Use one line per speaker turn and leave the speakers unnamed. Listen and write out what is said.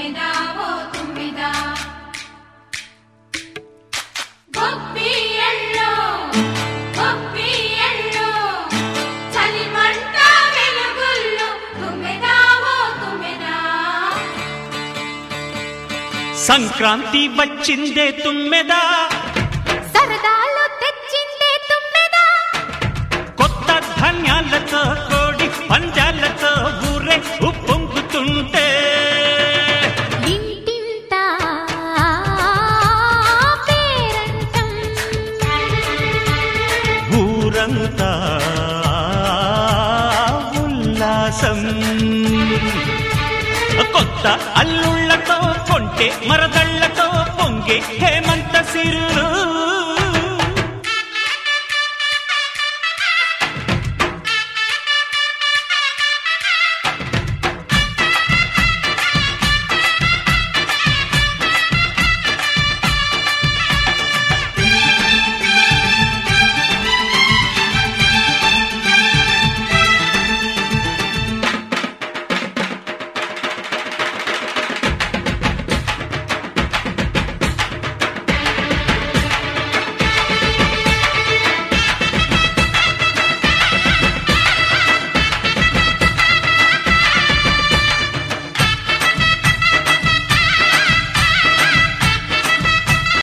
తుమ్మెదా ఓ తుమ్మెదా గొప్పియల్లో గొప్పియల్లో చలిమంట వెలుగుల్లో తుమ్మెదా ఓ తుమ్మెదా
సంక్రాంతి వచ్చిందే తుమ్మెదా
సరదాలు తెచ్చిందే తుమ్మెదా
కొత్త ధాన్యాలతో కోడి పంజాలతో ఊరే ఉప్పొంగుతుంటే
ఇంటింత పేరంటం
ఊరంతా ఉల్లాసం కొత్త అల్లుళ్ళతో కొంటే మరదళ్ళతో పొంగే హేమ